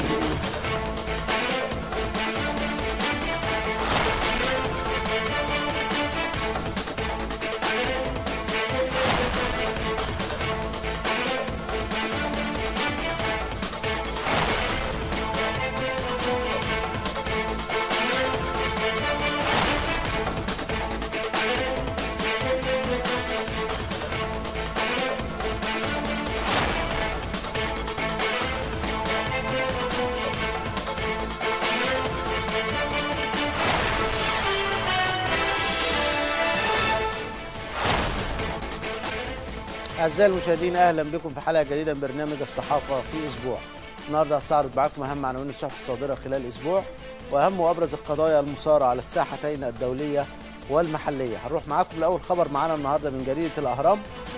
أعزائي المشاهدين أهلا بكم في حلقة جديدة من برنامج الصحافة في أسبوع النهاردة هستعرض معاكم أهم عناوين الصحف الصادرة خلال الأسبوع وأهم وأبرز القضايا المثارة على الساحتين الدولية والمحلية هنروح معاكم لأول خبر معانا النهاردة من جريدة الأهرام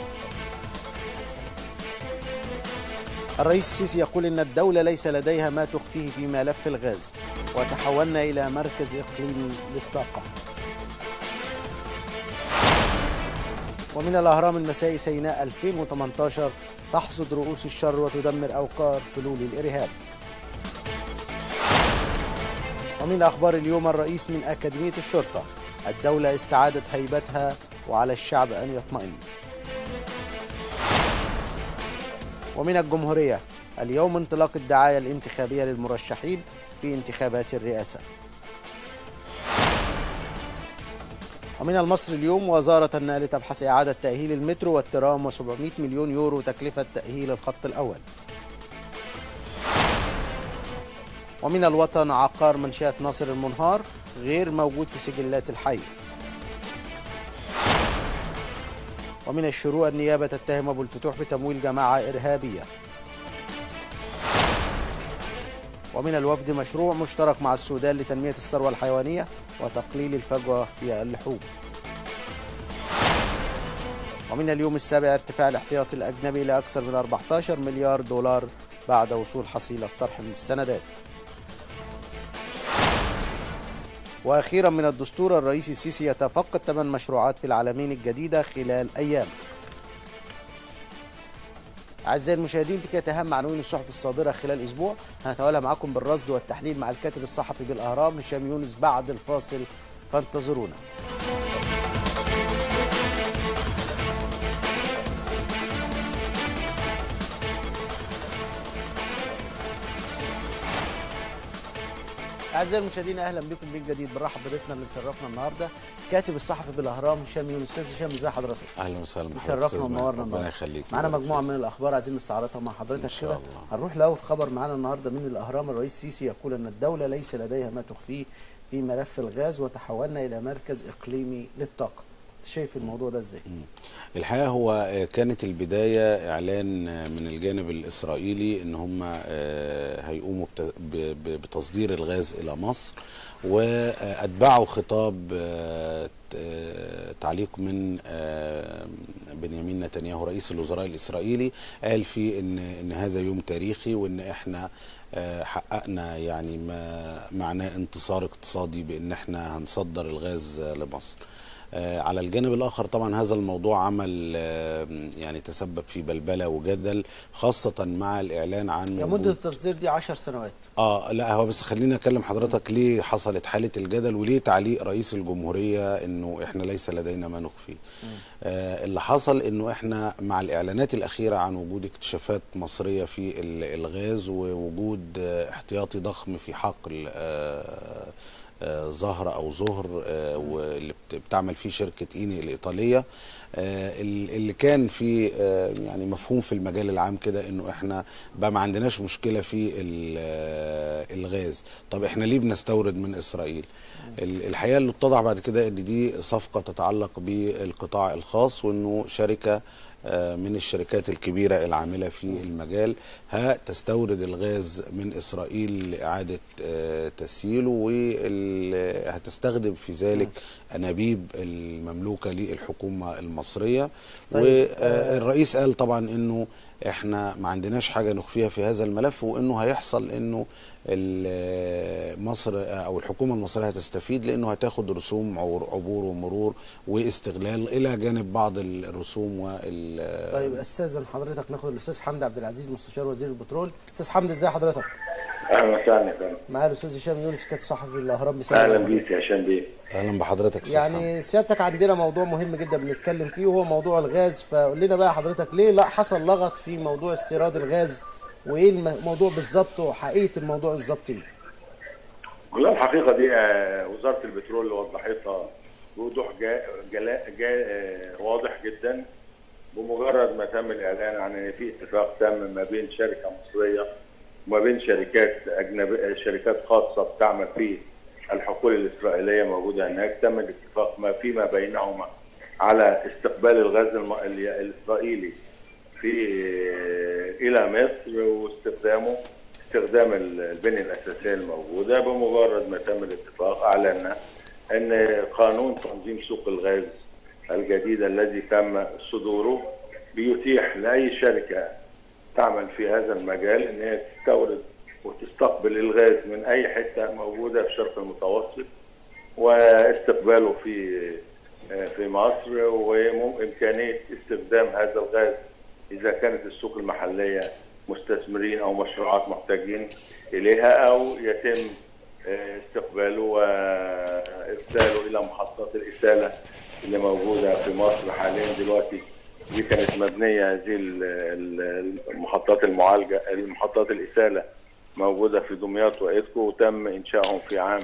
الرئيس السيسي يقول إن الدولة ليس لديها ما تخفيه في ملف الغاز وتحولنا إلى مركز إقليمي للطاقة ومن الأهرام المسائي سيناء 2018 تحصد رؤوس الشر وتدمر أوقار فلول الإرهاب ومن أخبار اليوم الرئيس من أكاديمية الشرطة الدولة استعادت هيبتها وعلى الشعب أن يطمئن ومن الجمهورية اليوم انطلاق الدعاية الانتخابية للمرشحين في انتخابات الرئاسة ومن المصري اليوم وزارة النقل تبحث إعادة تأهيل المترو والترام و700 مليون يورو تكلفة تأهيل الخط الأول ومن الوطن عقار منشأة ناصر المنهار غير موجود في سجلات الحي ومن الشروق النيابة تتهم أبو الفتوح بتمويل جماعة إرهابية ومن الوفد مشروع مشترك مع السودان لتنمية الثروة الحيوانية وتقليل الفجوة في اللحوم ومن اليوم السابع ارتفاع الاحتياطي الأجنبي إلى أكثر من 14 مليار دولار بعد وصول حصيلة طرح المستندات وأخيرا من الدستور الرئيس السيسي يتفقد ثمان مشروعات في العالمين الجديدة خلال أيام أعزائي المشاهدين دي كانت أهم عناوين الصحف الصادرة خلال أسبوع هنتولى معكم بالرصد والتحليل مع الكاتب الصحفي بالأهرام هشام يونس بعد الفاصل فانتظرونا اعزائي المشاهدين اهلا بكم من جديد بنرحب بضيفنا اللي مشرفنا النهارده كاتب الصحفي بالاهرام هشام يونس استاذ هشام ازي حضرتك اهلا وسهلا مشرفنا ومنورنا ربنا يخليك معانا مجموعه من الاخبار عايزين نستعرضها مع حضرتك كده هنروح لاول خبر معانا النهارده من الاهرام الرئيس السيسي يقول ان الدوله ليس لديها ما تخفيه في ملف الغاز وتحولنا الى مركز اقليمي للطاقه شايف الموضوع ده ازاي الحقيقه هو كانت البدايه اعلان من الجانب الاسرائيلي ان هم هيقوموا بتصدير الغاز الى مصر واتبعوا خطاب تعليق من بنيامين نتنياهو رئيس الوزراء الاسرائيلي قال فيه ان ان هذا يوم تاريخي وان احنا حققنا يعني ما معناه انتصار اقتصادي بان احنا هنصدر الغاز لمصر على الجانب الاخر طبعا هذا الموضوع عمل يعني تسبب في بلبله وجدل خاصه مع الاعلان عن يا مده التصدير دي 10 سنوات اه لا هو بس خليني اكلم حضرتك ليه حصلت حاله الجدل وليه تعليق رئيس الجمهوريه انه احنا ليس لدينا ما نخفيه آه اللي حصل انه احنا مع الاعلانات الاخيره عن وجود اكتشافات مصريه في الغاز ووجود احتياطي ضخم في حقل آه زهرة أو زهر واللي بتعمل فيه شركة إيني الإيطالية اللي كان في يعني مفهوم في المجال العام كده إنه إحنا بقى ما عندناش مشكلة في الغاز طب إحنا ليه بنستورد من إسرائيل الحقيقة اللي اتضح بعد كده إن دي صفقة تتعلق بالقطاع الخاص وإنه شركة من الشركات الكبيرة العاملة في المجال هتستورد الغاز من إسرائيل لإعادة تسييله وهتستخدم في ذلك أنابيب المملوكة للحكومة المصرية والرئيس قال طبعا أنه احنا ما عندناش حاجة نخفيها في هذا الملف وانه هيحصل انه مصر او الحكومة المصرية هتستفيد لانه هتاخد رسوم عبور ومرور واستغلال الى جانب بعض الرسوم وال طيب استاذن حضرتك ناخد الاستاذ حمدي عبد العزيز مستشار وزير البترول استاذ حمدي ازي حضرتك اهلا وسهلا يا فندم معايا الاستاذ هشام يونس كاتب صحفي الاهرام بيسلم اهلا عليك. بيك يا هشام بيه اهلا بحضرتك استاذ حمدي. يعني سيادتك عندنا موضوع مهم جدا بنتكلم فيه وهو موضوع الغاز فقول لنا بقى حضرتك ليه لا حصل لغط في موضوع استيراد الغاز وايه الم- الموضوع بالظبط وحقيقه الموضوع بالظبط ايه؟ والله الحقيقه دي آه، وزاره البترول اللي وضحتها بوضوح جا جلاء جا آه، واضح جدا بمجرد ما تم الاعلان عن ان في اتفاق تم ما بين شركه مصريه وما بين شركات اجنبيه شركات خاصه بتعمل في الحقول الاسرائيليه موجوده هناك تم الاتفاق ما فيما بينهما على استقبال الغاز الم- ال- الاسرائيلي في الى مصر واستخدامه استخدام ال- البنيه الاساسيه الموجوده بمجرد ما تم الاتفاق اعلنا ان قانون تنظيم سوق الغاز الجديد الذي تم صدوره بيتيح لاي شركه تعمل في هذا المجال ان هي تستورد وتستقبل الغاز من اي حته موجوده في الشرق المتوسط واستقباله في في مصر وامكانيه استخدام هذا الغاز اذا كانت السوق المحليه مستثمرين او مشروعات محتاجين اليها او يتم استقباله وارساله الى محطات الاساله اللي موجوده في مصر حاليا دلوقتي دي كانت مبنيه هذه ال- ال- المحطات المعالجه المحطات الاساله موجوده في دمياط وإيدكو وتم انشائهم في عام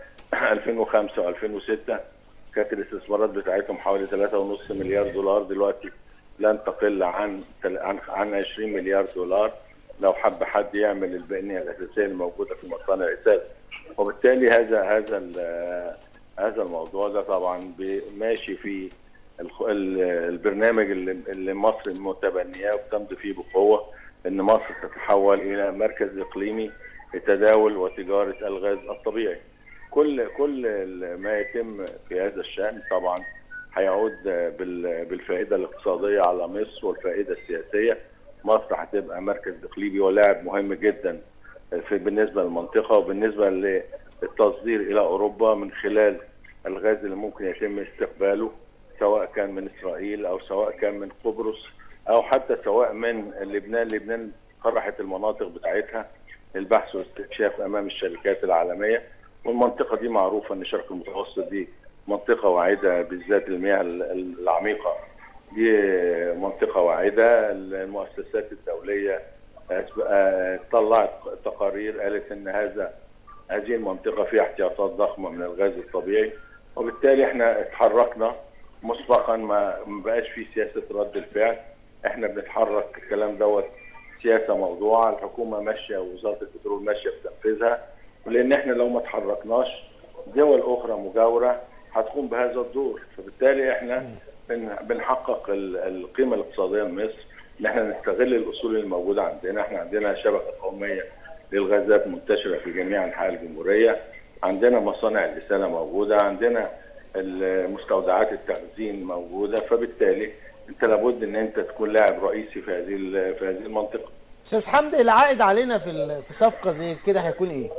2005 و2006 كانت الاستثمارات بتاعتهم حوالي 3.5 مليار دولار دلوقتي لن تقل عن تل- عن عن 20 مليار دولار لو حب حد يعمل البنيه الاساسيه الموجوده في مصانع الاساس وبالتالي هذا هذا ال- هذا الموضوع ده طبعا بي- ماشي في الخ- ال- البرنامج اللي اللي مصر متبنياه وبتمضي فيه بقوه ان مصر تتحول الى مركز اقليمي لتداول وتجاره الغاز الطبيعي. كل كل ال- ما يتم في هذا الشان طبعا هيعود بال- بالفائده الاقتصاديه على مصر والفائده السياسيه. مصر هتبقى مركز اقليمي ولاعب مهم جدا في بالنسبه للمنطقه وبالنسبه للتصدير الى اوروبا من خلال الغاز اللي ممكن يتم استقباله سواء كان من اسرائيل او سواء كان من قبرص او حتى سواء من لبنان لبنان طرحت المناطق بتاعتها للبحث والاستكشاف امام الشركات العالميه والمنطقه دي معروفه ان الشرق المتوسط دي منطقه واعده بالذات المياه ال- العميقه دي منطقه واعده المؤسسات الدوليه أسب- آه، طلعت تقارير قالت ان هذا هذه المنطقه فيها احتياطات ضخمه من الغاز الطبيعي وبالتالي احنا اتحركنا مسبقا ما ما بقاش في سياسه رد الفعل احنا بنتحرك الكلام دوت سياسه موضوعه الحكومه ماشيه ووزاره البترول ماشيه بتنفيذها لان احنا لو ما اتحركناش دول اخرى مجاوره هتقوم بهذا الدور فبالتالي احنا بن- بنحقق ال- القيمه الاقتصاديه لمصر ان احنا نستغل الاصول الموجوده عندنا احنا عندنا شبكه قوميه للغازات منتشره في جميع انحاء الجمهوريه عندنا مصانع الرساله موجوده عندنا مستودعات التخزين موجوده فبالتالي انت لابد ان انت تكون لاعب رئيسي في هذه ال- في هذه المنطقه استاذ حمدي العائد علينا في ال- في صفقه زي كده هيكون ايه؟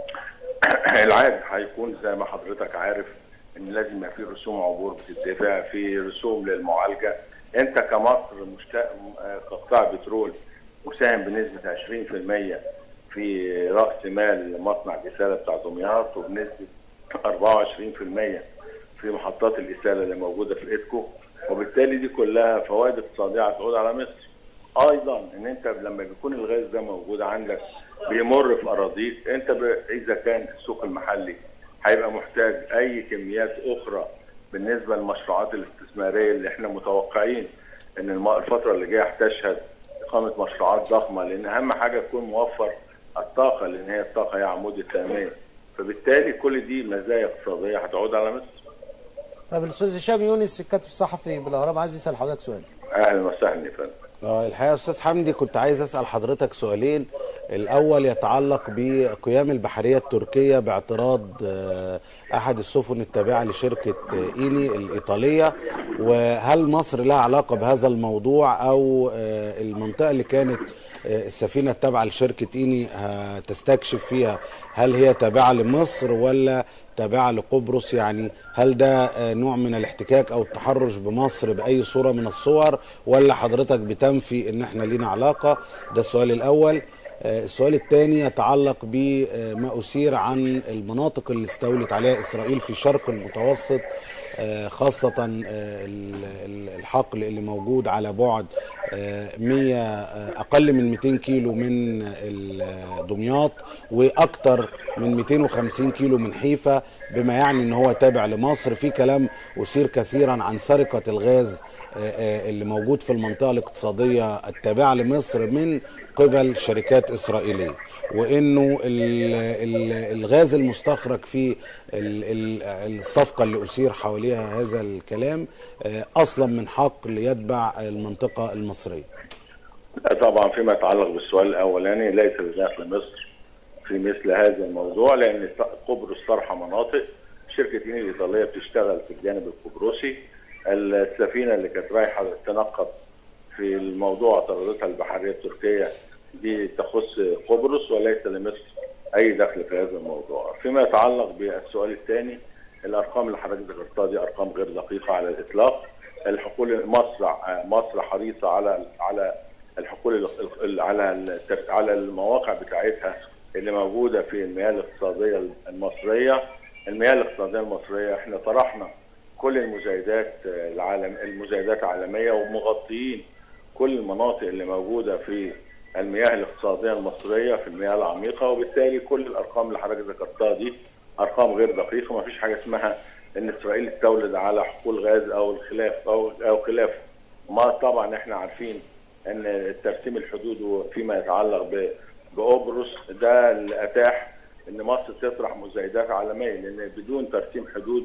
العائد هيكون زي ما حضرتك عارف ان لازم يبقى في رسوم عبور بتدفع في رسوم للمعالجه انت كمصر مشتاق كقطاع بترول مساهم بنسبه 20% في راس مال مصنع الاساله بتاع دمياط وبنسبه 24% في محطات الاساله اللي موجوده في ايدكو وبالتالي دي كلها فوائد اقتصاديه هتعود على مصر ايضا ان انت لما بيكون الغاز ده موجود عندك بيمر في اراضيك انت ب... اذا كان السوق المحلي هيبقى محتاج اي كميات اخرى بالنسبه للمشروعات الاستثماريه اللي احنا متوقعين ان الم- الفتره اللي جايه هتشهد اقامه مشروعات ضخمه لان اهم حاجه تكون موفر الطاقه لان هي الطاقه هي عمود التنميه فبالتالي كل دي مزايا اقتصاديه هتعود على مصر طب الاستاذ هشام يونس الكاتب الصحفي بالاهرام عايز يسال حضرتك سؤال اهلا وسهلا يا فندم آه، الحقيقه يا استاذ حمدي كنت عايز اسال حضرتك سؤالين الاول يتعلق بقيام البحريه التركيه باعتراض آه، احد السفن التابعه لشركه آه، ايني الايطاليه وهل مصر لها علاقه بهذا الموضوع او آه، المنطقه اللي كانت آه، السفينه التابعه لشركه ايني آه، تستكشف فيها هل هي تابعه لمصر ولا تابعه لقبرص يعني هل ده آه، نوع من الاحتكاك او التحرش بمصر باي صوره من الصور ولا حضرتك بتنفي ان احنا لينا علاقه ده السؤال الاول آه، السؤال الثاني يتعلق بما أثير عن المناطق اللي استولت عليها إسرائيل في الشرق المتوسط آه، خاصة آه، ال- ال- الحقل اللي موجود على بعد آه، 100 آه، أقل من 200 كيلو من ال- دمياط وأكثر من 250 كيلو من حيفا بما يعني أن هو تابع لمصر في كلام أثير كثيرا عن سرقة الغاز آه، آه، اللي موجود في المنطقة الاقتصادية التابعة لمصر من قبل شركات إسرائيلية وإنه ال- ال- الغاز المستخرج في ال- ال- الصفقة اللي أثير حواليها هذا الكلام آه، أصلا من حقل يتبع المنطقة المصرية لا طبعا فيما يتعلق بالسؤال الاولاني ليس بداخل مصر في مثل هذا الموضوع لان قبرص طرح مناطق شركه نيل الايطاليه بتشتغل في الجانب القبرصي السفينه اللي كانت رايحه تنقب في الموضوع طردتها البحريه التركيه دي تخص قبرص وليس لمصر اي دخل في هذا الموضوع. فيما يتعلق بالسؤال الثاني الارقام اللي حضرتك ذكرتها دي ارقام غير دقيقه على الاطلاق. الحقول مصر مصر حريصه على على الحقول ال- ال- على التر- على المواقع بتاعتها اللي موجوده في المياه الاقتصاديه المصريه. المياه الاقتصاديه المصريه احنا طرحنا كل المزايدات العالم المزايدات عالميه ومغطيين كل المناطق اللي موجوده في المياه الاقتصاديه المصريه في المياه العميقه وبالتالي كل الارقام اللي حضرتك ذكرتها دي ارقام غير دقيقه ما فيش حاجه اسمها ان اسرائيل تستولد على حقول غاز او الخلاف او او خلافه ما طبعا احنا عارفين ان ترسيم الحدود فيما يتعلق ب- بقبرص ده اللي اتاح ان مصر تطرح مزايدات عالميه لان بدون ترسيم حدود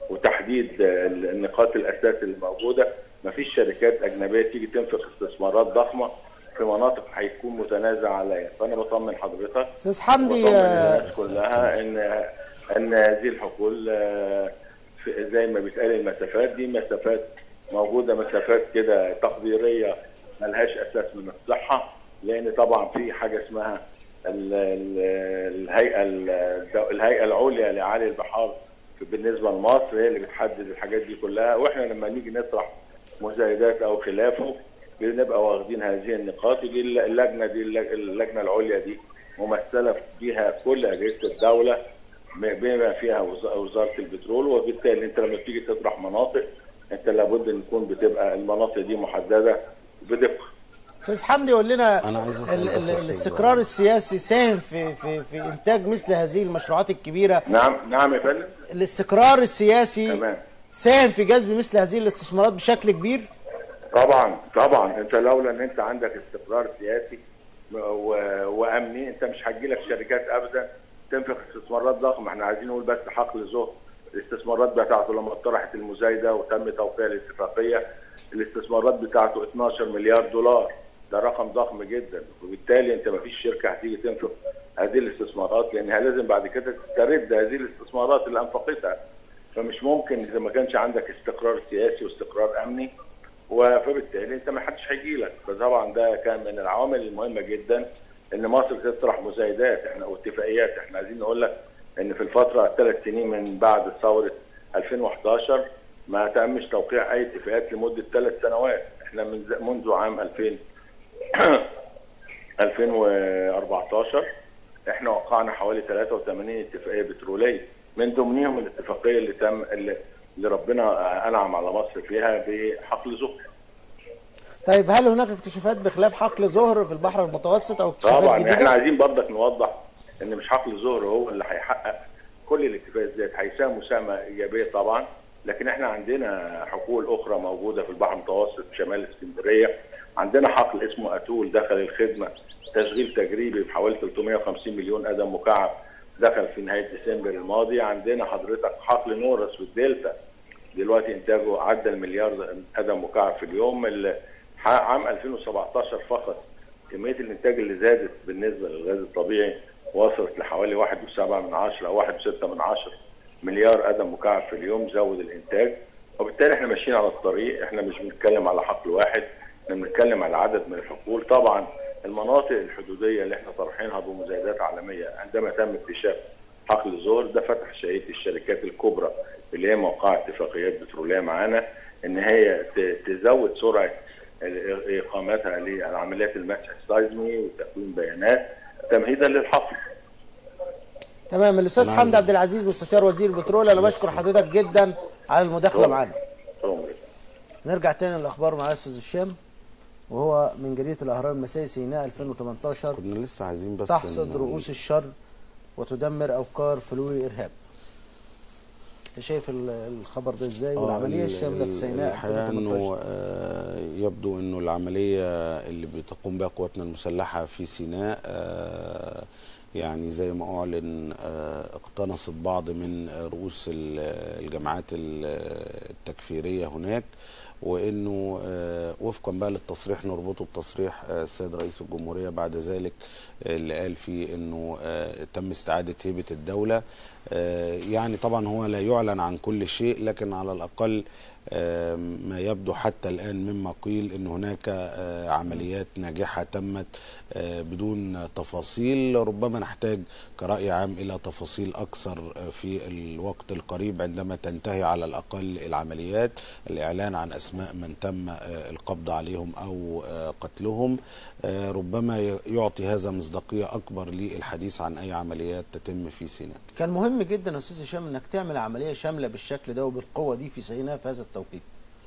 وتحديد النقاط الاساس اللي موجوده مفيش شركات اجنبيه تيجي تنفق استثمارات ضخمه في مناطق هيكون متنازع عليها فانا بطمن حضرتك استاذ حمدي وبطمن آه، الناس كلها ان ان هذه الحقول آه، في- زي ما بيتقال المسافات دي مسافات موجوده مسافات كده تقديريه ملهاش اساس من الصحه لان طبعا في حاجه اسمها ال- ال- الهيئه ال- الهيئه العليا لعالي البحار بالنسبه لمصر هي اللي بتحدد الحاجات دي كلها واحنا لما نيجي نطرح مزايدات او خلافه بنبقى واخدين هذه النقاط ودي اللجنه دي اللجنه العليا دي ممثله بها كل اجهزه الدوله بما فيها وز- وزاره البترول وبالتالي انت لما تيجي تطرح مناطق انت لابد ان يكون بتبقى المناطق دي محدده بدقه استاذ حمدي قول لنا أنا عايز أسأل ال- بس ال- يا أستاذ الاستقرار إبراهيم. السياسي ساهم في في في انتاج مثل هذه المشروعات الكبيره نعم نعم يا فندم الاستقرار السياسي تمام ساهم في جذب مثل هذه الاستثمارات بشكل كبير طبعا طبعا انت لولا ان انت عندك استقرار سياسي و... وامني انت مش هتجيلك شركات ابدا تنفق استثمارات ضخمه احنا عايزين نقول بس حقل زهر الاستثمارات بتاعته لما طرحت المزايده وتم توقيع الاتفاقيه الاستثمارات بتاعته 12 مليار دولار ده رقم ضخم جدا وبالتالي انت ما فيش شركه هتيجي تنفق هذه الاستثمارات لانها لازم بعد كده تسترد هذه الاستثمارات اللي انفقتها فمش ممكن اذا ما كانش عندك استقرار سياسي واستقرار امني فبالتالي انت ما حدش هيجي لك فطبعا ده كان من العوامل المهمه جدا ان مصر تطرح مزايدات احنا واتفاقيات احنا عايزين نقول لك ان في الفتره الثلاث سنين من بعد ثوره 2011 ما تمش توقيع اي اتفاقات لمده ثلاث سنوات احنا من ز- منذ عام 2000 2014 احنا وقعنا حوالي 83 اتفاقيه بتروليه من ضمنهم الاتفاقيه اللي تم اللي اللي ربنا انعم على مصر فيها بحقل زهر طيب هل هناك اكتشافات بخلاف حقل زهر في البحر المتوسط او اكتشافات طبعا احنا جديده عايزين برضك نوضح ان مش حقل زهر هو اللي هيحقق كل الاتفاقات ديت هيساهم مساهمه ايجابيه طبعا لكن احنا عندنا حقول اخرى موجوده في البحر المتوسط شمال اسكندريه عندنا حقل اسمه اتول دخل الخدمه تشغيل تجريبي بحوالي 350 مليون قدم مكعب دخل في نهايه ديسمبر الماضي عندنا حضرتك حقل نورس في الدلتا دلوقتي انتاجه عدى المليار قدم مكعب في اليوم ال- عام 2017 فقط كميه الانتاج اللي زادت بالنسبه للغاز الطبيعي وصلت لحوالي 1.7 من عشرة او 1.6 من عشرة مليار قدم مكعب في اليوم زود الانتاج وبالتالي احنا ماشيين على الطريق احنا مش بنتكلم على حقل واحد احنا بنتكلم على عدد من الحقول طبعا المناطق الحدوديه اللي احنا طرحينها بمزايدات عالميه عندما تم اكتشاف حقل زور ده فتح شهيه الشركات الكبرى اللي هي موقعه اتفاقيات بتروليه معانا ان هي ت- تزود سرعه ال- اقامتها للعمليات المسح السيزمي وتكوين بيانات تمهيدا للحفر تمام الاستاذ أنا حمدي عايز- عبد العزيز مستشار وزير البترول انا بشكر حضرتك جدا على المداخله معانا شكراً. نرجع تاني للاخبار مع الاستاذ الشام وهو من جريده الاهرام المسائي سيناء 2018 كنا لسه عايزين بس تحصد إن- رؤوس الشر وتدمر اوقار فلول ارهاب انت شايف ال- الخبر ده ازاي آه، والعمليه ال- الشامله في ال- سيناء الحقيقه انه 2018 آه، يبدو انه العمليه اللي بتقوم بها قواتنا المسلحه في سيناء آه، يعني زي ما اعلن آه، اقتنصت بعض من رؤوس ال- الجماعات ال- التكفيريه هناك وانه آه، وفقا بقى للتصريح نربطه بتصريح آه، السيد رئيس الجمهوريه بعد ذلك آه، اللي قال فيه انه آه، تم استعاده هيبه الدوله آه، يعني طبعا هو لا يعلن عن كل شيء لكن على الاقل آه، ما يبدو حتى الان مما قيل ان هناك آه، عمليات ناجحه تمت آه، بدون تفاصيل ربما نحتاج كراي عام الى تفاصيل اكثر آه، في الوقت القريب عندما تنتهي على الاقل العمليات الاعلان عن اسماء من تم آه، القبض عليهم او آه، قتلهم آه، ربما ي- يعطي هذا مصداقيه اكبر للحديث عن اي عمليات تتم في سيناء كان مهم جدا يا استاذ هشام انك تعمل عمليه شامله بالشكل ده وبالقوه دي في سيناء في هذا التوقيت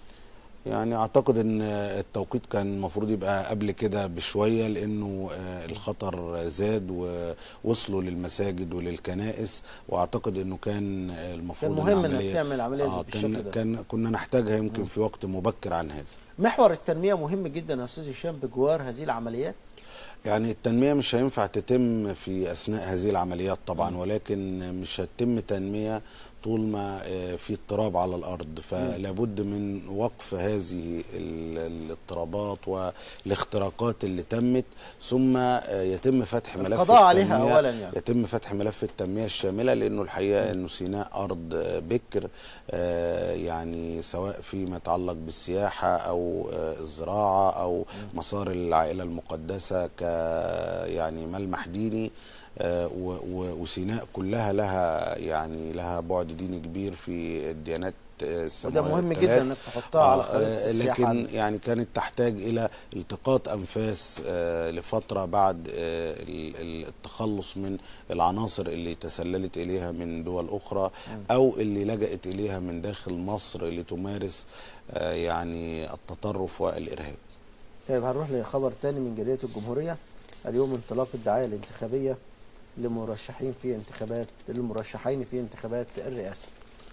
يعني اعتقد ان التوقيت كان المفروض يبقى قبل كده بشويه لانه آه، الخطر زاد ووصلوا للمساجد وللكنائس واعتقد انه كان المفروض كان إن مهم إنك العملية- تعمل عملية آه بالشكل كان ده. كان كنا نحتاجها يمكن في وقت مبكر عن هذا محور التنميه مهم جدا يا استاذ هشام بجوار هذه العمليات يعني التنمية مش هينفع تتم في أثناء هذه العمليات طبعا ولكن مش هتتم تنمية طول ما آه، في اضطراب على الأرض فلابد من وقف هذه ال- الاضطرابات والاختراقات اللي تمت ثم آه، يتم فتح ملف القضاء عليها التنمية- أولاً يعني. يتم فتح ملف التنمية الشاملة لأنه الحقيقة أنه سيناء أرض آه، بكر آه، يعني سواء فيما يتعلق بالسياحة أو آه، الزراعة أو مسار العائلة المقدسة ك يعني ملمح ديني آه، و- و- وسيناء كلها لها يعني لها بعد ديني كبير في الديانات آه، وده السماوية مهم الثلاث. جدا انك تحطها على آه، خريطه آه، السياحه لكن عندك. يعني كانت تحتاج الى التقاط انفاس آه، لفتره بعد آه، ال- ال- التخلص من العناصر اللي تسللت اليها من دول اخرى او اللي لجأت اليها من داخل مصر لتمارس آه، يعني التطرف والارهاب طيب هنروح لخبر تاني من جريده الجمهوريه اليوم انطلاق الدعايه الانتخابيه لمرشحين في انتخابات للمرشحين في انتخابات الرئاسه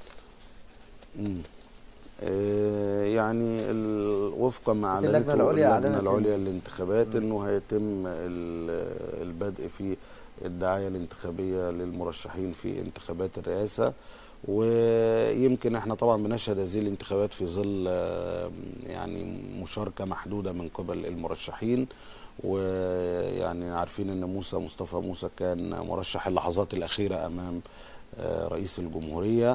مم. آه، يعني ال- وفقا ما اللجنة اعلنته العليا اللجنه أعلنت العليا للانتخابات انه هيتم ال- البدء في الدعايه الانتخابيه للمرشحين في انتخابات الرئاسه ويمكن احنا طبعا بنشهد هذه الانتخابات في ظل آه، يعني مشاركه محدوده من قبل المرشحين ويعني عارفين ان موسى مصطفى موسى كان مرشح اللحظات الاخيره امام آه، رئيس الجمهوريه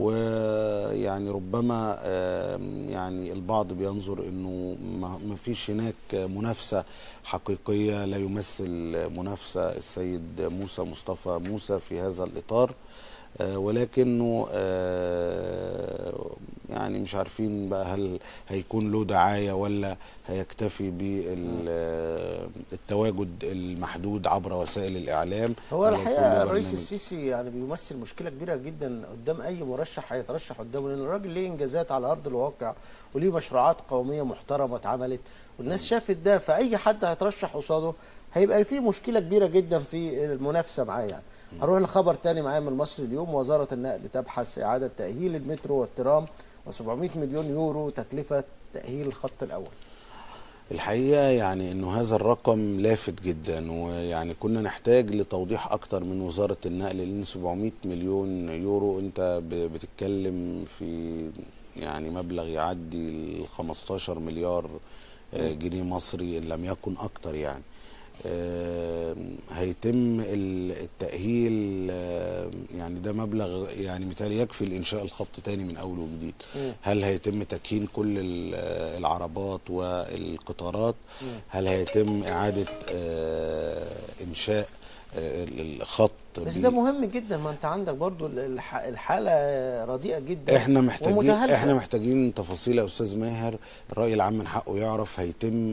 ويعني ربما آم، يعني البعض بينظر انه ما ما فيش هناك منافسه حقيقيه لا يمثل منافسه السيد موسى مصطفى موسى في هذا الاطار آه، ولكنه آه، يعني مش عارفين بقى هل هيكون له دعايه ولا هيكتفي بالتواجد المحدود عبر وسائل الاعلام هو هل هيكون الحقيقه له الرئيس برنامج؟ السيسي يعني بيمثل مشكله كبيره جدا قدام اي مرشح هيترشح قدامه لان الراجل ليه انجازات على ارض الواقع وليه مشروعات قوميه محترمه اتعملت والناس شافت ده فاي حد هيترشح قصاده هيبقى فيه مشكله كبيره جدا في المنافسه معاه يعني هنروح لخبر تاني معايا من مصر اليوم وزاره النقل تبحث اعاده تاهيل المترو والترام و700 مليون يورو تكلفه تاهيل الخط الاول الحقيقة يعني انه هذا الرقم لافت جدا ويعني كنا نحتاج لتوضيح اكتر من وزارة النقل لان 700 مليون يورو انت ب- بتتكلم في يعني مبلغ يعدي ال 15 مليار آه، جنيه مصري ان لم يكن اكتر يعني آه، هيتم ال- التأهيل آه، يعني ده مبلغ يعني متهيألي يكفي لإنشاء الخط تاني من أول وجديد مم. هل هيتم تكهين كل ال- آه، العربات والقطارات هل هيتم إعادة آه، إنشاء آه، ال- الخط بس بي- ده مهم جدا ما انت عندك برضو الح- الحاله رديئه جدا احنا محتاجين ومتهالكة. احنا محتاجين تفاصيل يا استاذ ماهر الراي العام من حقه يعرف هيتم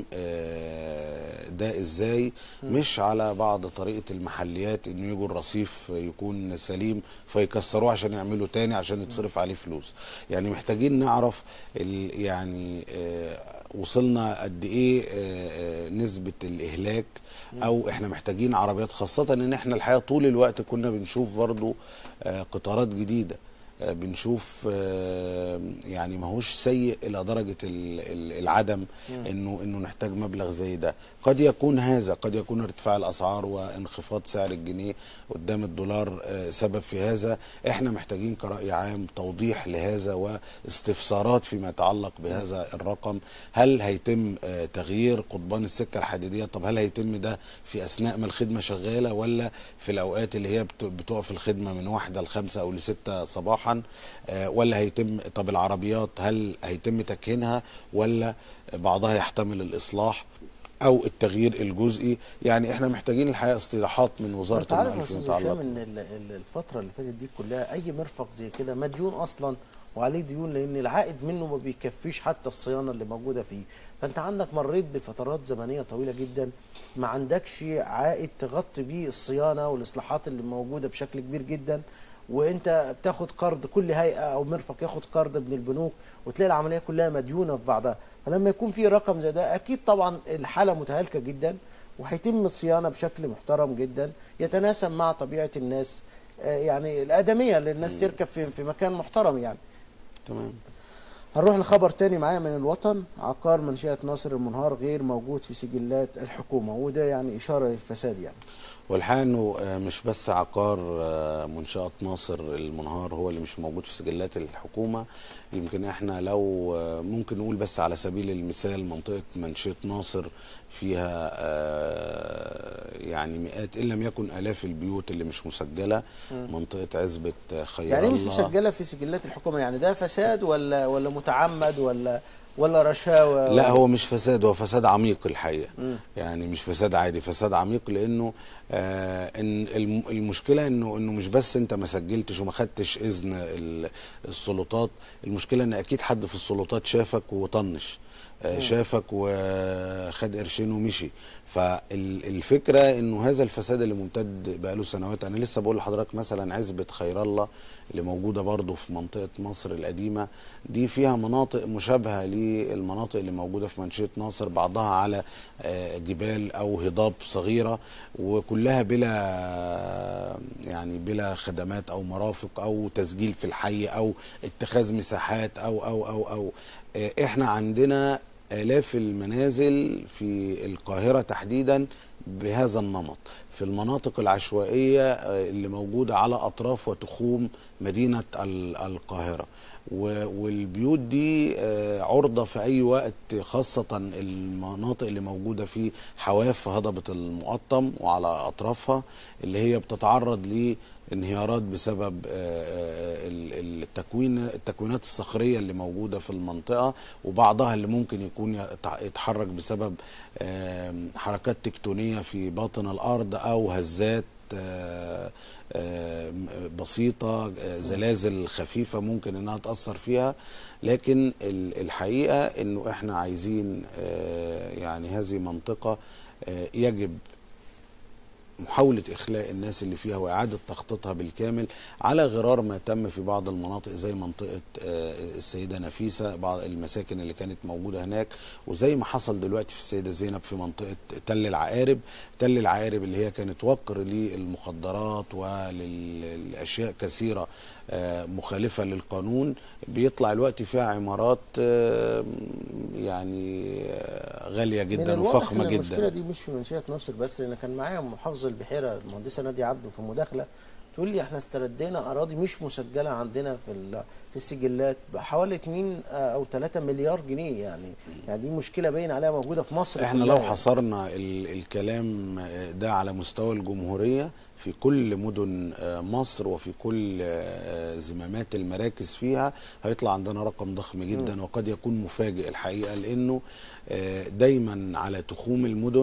آه، ده ازاي مش على بعض طريقه المحليات انه يجوا الرصيف يكون سليم فيكسروه عشان يعملوا تاني عشان يتصرف عليه فلوس يعني محتاجين نعرف ال- يعني آه، وصلنا قد ايه آه، آه، نسبه الاهلاك او احنا محتاجين عربيات خاصه ان احنا الحقيقه طول الوقت كنا بنشوف برضو آه، قطارات جديده آه، بنشوف آه، يعني ماهوش سيء الى درجه ال- ال- العدم انه انه نحتاج مبلغ زي ده قد يكون هذا قد يكون ارتفاع الاسعار وانخفاض سعر الجنيه قدام الدولار آه، سبب في هذا احنا محتاجين كراي عام توضيح لهذا واستفسارات فيما يتعلق بهذا الرقم هل هيتم آه، تغيير قضبان السكه الحديديه طب هل هيتم ده في اثناء ما الخدمه شغاله ولا في الاوقات اللي هي بت- بتقف الخدمه من واحده لخمسه او لسته صباحا آه، ولا هيتم طب العربيات هل هيتم تكهينها ولا بعضها يحتمل الاصلاح او التغيير الجزئي يعني احنا محتاجين الحقيقه استيضاحات من وزاره انت عارف يا النقل فيما استاذ هشام يتعلق ان ال- ال- الفتره اللي فاتت دي كلها اي مرفق زي كده مديون اصلا وعليه ديون لان العائد منه ما بيكفيش حتى الصيانه اللي موجوده فيه فانت عندك مريت بفترات زمنيه طويله جدا ما عندكش عائد تغطي بيه الصيانه والاصلاحات اللي موجوده بشكل كبير جدا وانت بتاخد قرض كل هيئه او مرفق ياخد قرض من البنوك وتلاقي العمليه كلها مديونه في بعضها فلما يكون في رقم زي ده اكيد طبعا الحاله متهالكه جدا وهيتم الصيانه بشكل محترم جدا يتناسب مع طبيعه الناس آه، يعني الادميه اللي الناس تركب في في مكان محترم يعني تمام هنروح لخبر تاني معايا من الوطن عقار منشأة ناصر المنهار غير موجود في سجلات الحكومة وده يعني إشارة للفساد يعني والحقيقه انه آه، مش بس عقار آه، منشاه ناصر المنهار هو اللي مش موجود في سجلات الحكومه يمكن احنا لو آه، ممكن نقول بس على سبيل المثال منطقه منشاه ناصر فيها آه، يعني مئات ان لم يكن الاف البيوت اللي مش مسجله منطقه عزبه آه، خير يعني مش الله. مسجلة في سجلات الحكومة يعني ده فساد ولا ولا متعمد ولا ولا رشاوى لا هو مش فساد هو فساد عميق الحقيقه يعني مش فساد عادي فساد عميق لانه آه ان الم- المشكله انه انه مش بس انت ما سجلتش وما خدتش اذن ال- السلطات المشكله ان اكيد حد في السلطات شافك وطنش آه شافك وخد قرشين ومشي فالفكره انه هذا الفساد اللي ممتد بقاله سنوات انا لسه بقول لحضرتك مثلا عزبه خير الله اللي موجوده برضو في منطقه مصر القديمه دي فيها مناطق مشابهه للمناطق اللي موجوده في منشيه ناصر بعضها على آه، جبال او هضاب صغيره وكلها بلا يعني بلا خدمات او مرافق او تسجيل في الحي او اتخاذ مساحات او او او او آه، احنا عندنا آلاف المنازل في القاهرة تحديدا بهذا النمط في المناطق العشوائية آه، اللي موجودة على أطراف وتخوم مدينة ال- القاهرة و- والبيوت دي آه، عرضة في أي وقت خاصة المناطق اللي موجودة في حواف هضبة المقطم وعلى أطرافها اللي هي بتتعرض لانهيارات بسبب آه، آه، ال- التكوين التكوينات الصخرية اللي موجودة في المنطقة وبعضها اللي ممكن يكون يتع- يتحرك بسبب آم، حركات تكتونية في باطن الأرض أو هزات آه، آم، بسيطة آه، زلازل خفيفة ممكن انها تأثر فيها لكن ال- الحقيقة انه احنا عايزين آه، يعني هذه منطقة آه، يجب محاولة إخلاء الناس اللي فيها وإعادة تخطيطها بالكامل على غرار ما تم في بعض المناطق زي منطقة آه، السيدة نفيسة بعض المساكن اللي كانت موجودة هناك وزي ما حصل دلوقتي في السيدة زينب في منطقة تل العقارب تل العقارب اللي هي كانت وقر للمخدرات وللأشياء كثيرة آه، مخالفة للقانون بيطلع الوقت فيها عمارات آه، يعني آه، غالية من جدا الواضح وفخمة إن المشكله جدا دي مش في منشاه ناصر بس لان كان معايا محافظ البحيره المهندسه ناديه عبده في مداخله تقول لي احنا استردينا اراضي مش مسجله عندنا في ال- في السجلات بحوالي 2 او 3 مليار جنيه يعني يعني دي مشكله باين عليها موجوده في مصر احنا كلها لو يعني. حصرنا ال- الكلام ده على مستوى الجمهورية في كل مدن آه، مصر وفي كل آه، زمامات المراكز فيها هيطلع عندنا رقم ضخم جدا وقد يكون مفاجئ الحقيقة لأنه آه، دايما على تخوم المدن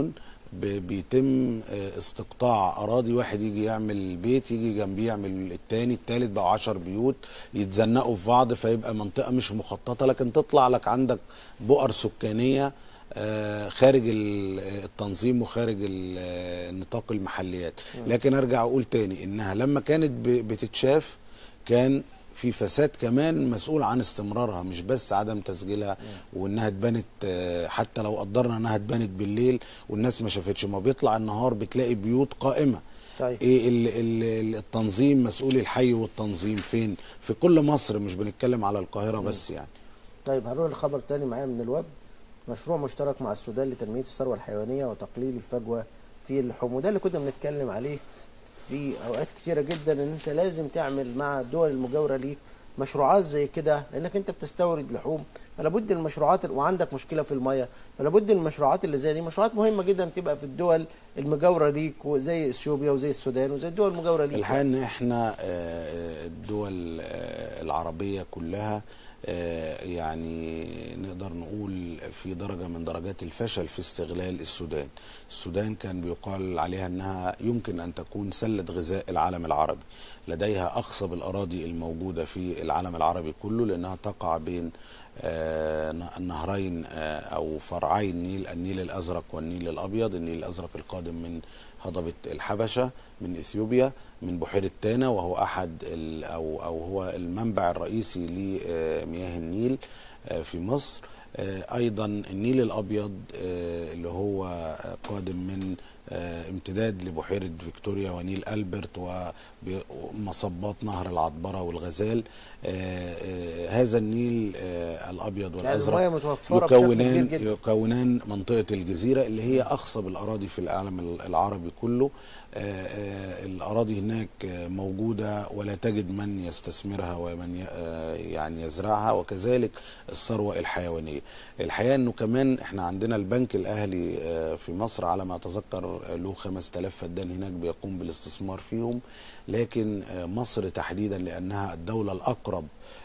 ب- بيتم آه، استقطاع اراضي واحد يجي يعمل بيت يجي جنبيه يعمل التاني التالت بقى عشر بيوت يتزنقوا في بعض فيبقى منطقه مش مخططه لكن تطلع لك عندك بؤر سكانيه آه، خارج ال- التنظيم وخارج ال- آه، نطاق المحليات لكن ارجع اقول تاني انها لما كانت ب- بتتشاف كان في فساد كمان مسؤول عن استمرارها مش بس عدم تسجيلها وانها اتبنت آه، حتى لو قدرنا انها اتبنت بالليل والناس ما شافتش ما بيطلع النهار بتلاقي بيوت قائمه صحيح ايه ال ال ال- التنظيم مسؤول الحي والتنظيم فين في كل مصر مش بنتكلم على القاهره بس يعني طيب هنروح لخبر تاني معايا من الويب مشروع مشترك مع السودان لتنمية الثروة الحيوانية وتقليل الفجوة في اللحوم وده اللي كنا بنتكلم عليه في أوقات كتيرة جدا إن أنت لازم تعمل مع الدول المجاورة ليك مشروعات زي كده لأنك أنت بتستورد لحوم فلا بد المشروعات وعندك مشكلة في المية فلا بد المشروعات اللي زي دي مشروعات مهمة جدا تبقى في الدول المجاورة ليك وزي اثيوبيا وزي السودان وزي الدول المجاورة ليك الحقيقه ان احنا آه، الدول آه، العربيه كلها آه، يعني نقدر نقول في درجه من درجات الفشل في استغلال السودان. السودان كان بيقال عليها انها يمكن ان تكون سله غذاء العالم العربي. لديها اخصب الاراضي الموجوده في العالم العربي كله لانها تقع بين آه، النهرين آه، او فرعي النيل النيل الازرق والنيل الابيض النيل الازرق القادم من هضبه الحبشه من اثيوبيا من بحيره تانا وهو احد ال- او او هو المنبع الرئيسي لمياه النيل آه، في مصر آه، ايضا النيل الابيض آه، اللي هو قادم من آه، امتداد لبحيره فيكتوريا ونيل البرت ومصبات نهر العطبره والغزال آه، آه، هذا النيل آه، الابيض يعني والازرق المياه متوفرة بشكل كبير يكونان جدا يكونان منطقه الجزيره اللي هي اخصب الاراضي في العالم العربي كله آه، آه، الاراضي هناك آه، موجوده ولا تجد من يستثمرها ومن ي- آه، يعني يزرعها وكذلك الثروه الحيوانيه الحقيقه انه كمان احنا عندنا البنك الاهلي آه، في مصر على ما اتذكر آه، له 5000 فدان هناك بيقوم بالاستثمار فيهم لكن آه، مصر تحديدا لانها الدوله الاقرب